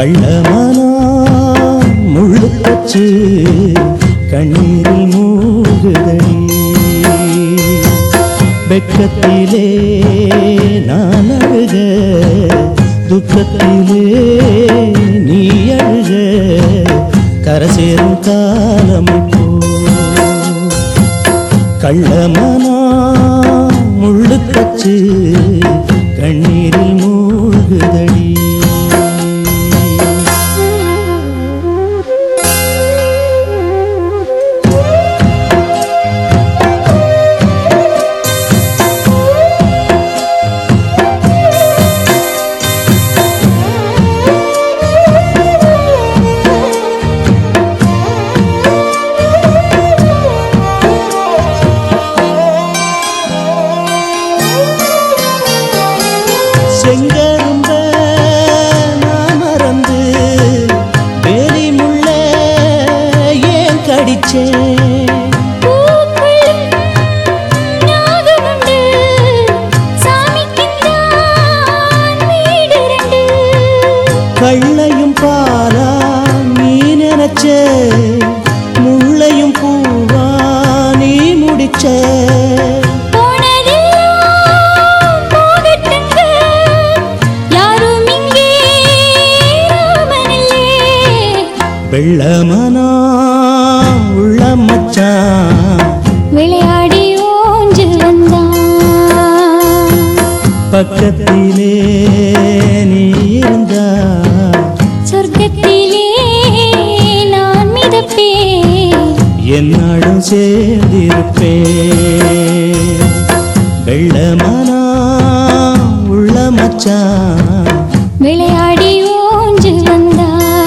கள்ளமானா முள்ளு தச்சு கண்ணீரில் மூழ்குதடி வெட்கத்திலே நான் அழுக துக்கத்திலே நீ அழுக கரசேரும் காலம் இப்போ கள்ளமனா முள்ளு தச்சு கண்ணீரில் மூழ்குதடி செங்கரும்ப நான் மறந்து வேலி முள்ள ஏன் கடிச்சேன் பூக்குள்ளும் நாகமுண்டு, சாமிக்குத்தான் வீடு ரெண்டு. கள்ளையும் பாலா நீ நினைச்ச முள்ளையும் பூவா நீ முடிச்ச போனதெல்லாம் போகட்டுங்க, யாரும் இங்கே ராமனில்லே. வெள்ளமனா உள்ள மச்சான் விளையாடி ஊஞ்சல் வந்தான் பக்கத்திலே நீ இருந்தா சொர்க்கத்திலே நான் மிதப்பேன் என்னாடும் சேர்ந்திருப்பேன் வெள்ளமனா உள்ள மச்சான் விளையாடி ஊஞ்சல் வந்தான்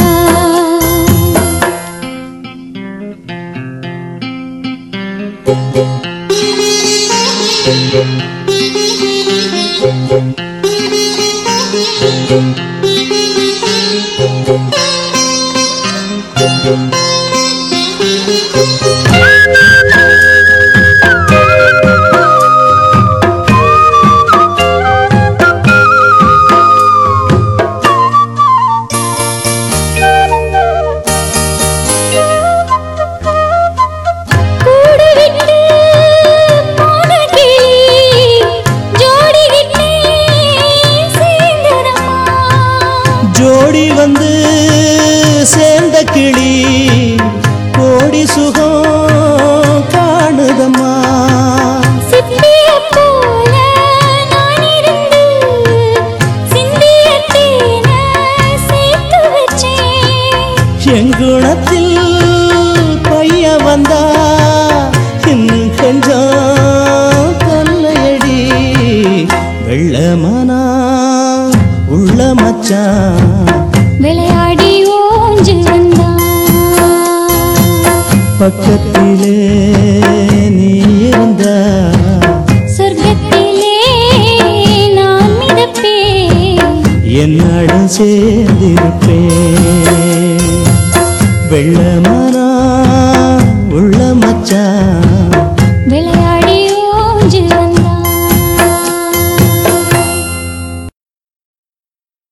கூடு விட்டு போன கிளி ஜோடி விட்டு சேர்ந்ததம்மா ஜோடி வந்து சேர்ந்த கிளி கோடி சுகம் காணுதம்மா சிப்பியைப் போல நான் இருந்து சிந்திய தேனை சேர்த்து வச்சேன் எங்குணத்தில் பைய வந்தா இன்னும் கொஞ்சம் தொல்லையடி வெள்ளமனா உள்ள மச்சான் விளையாடி ஊஞ்சல் வந்தான் பக்கத்திலே நீ இருந்தா சொர்க்கத்திலே நான் மிதப்பேன் என்னடம் சேர்ந்திருப்பேன் வெள்ளமனா உள்ள மச்சான்